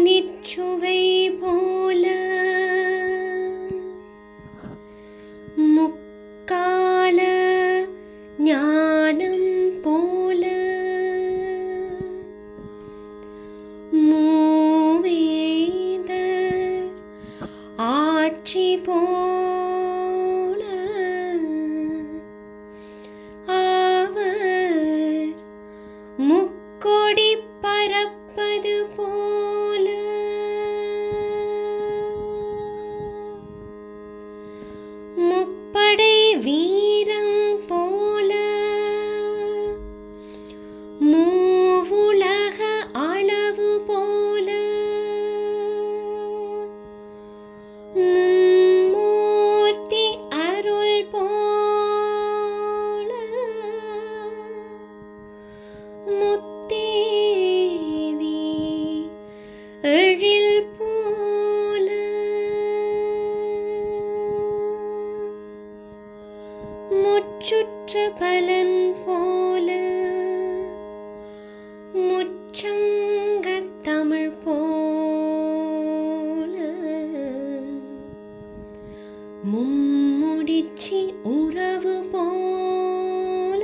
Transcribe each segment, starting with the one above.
தனிச்சுவை போல முக்கால ஞானம் போல மூவேத ஆட்சி போல அவர் முக்கொடி பறப்பது போல முப்படை வீரம் போல மூவுலக அளவு போல மும்மூர்த்தி அருள் போல முத்தேவி எழில் போல முச்சுற்ற பலன் போல முச்சங்க தமிழ் போல மும்முடிச்சி உறவு போல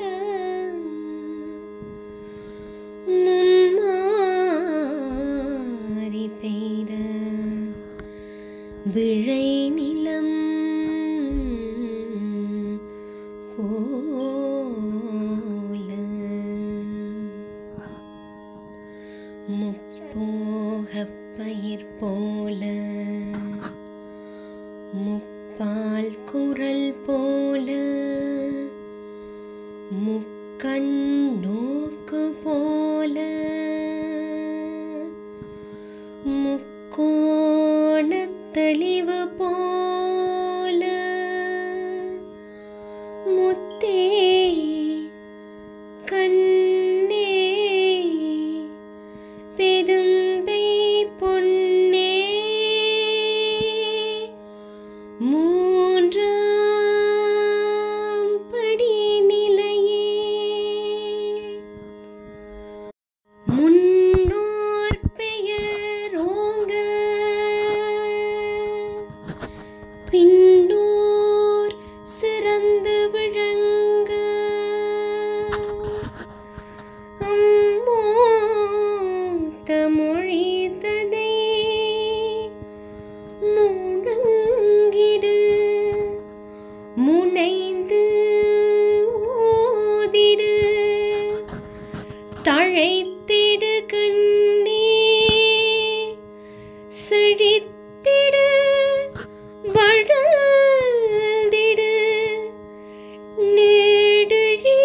மும்மாறி பெய்த விழை நிலம் போல முப்போகப் பயிர் போல முப்பால் குரல் போல முக்கண் நோக்கு போல முக்கோணத் தெளிவு போல முத்தே கண்ணே பெதும்பை பொன்னே மூன்றாம் படி நிலையே முன்னோர் பெயரோங்க பின்னோர் சிறந்து விளங்க அம்மூத்த மொழிதனை முழங்கிடு முனைந்து ஓதிடு தழைத்திடு கண்ணே செழித்திடு வளர்ந்திடு நெடுழி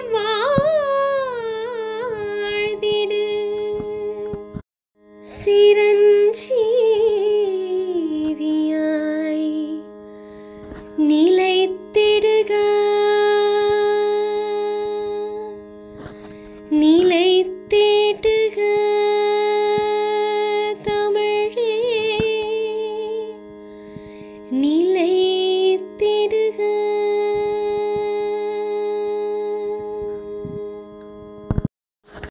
வாழ்ந்திடு சிரஞ்சீவியாய் நில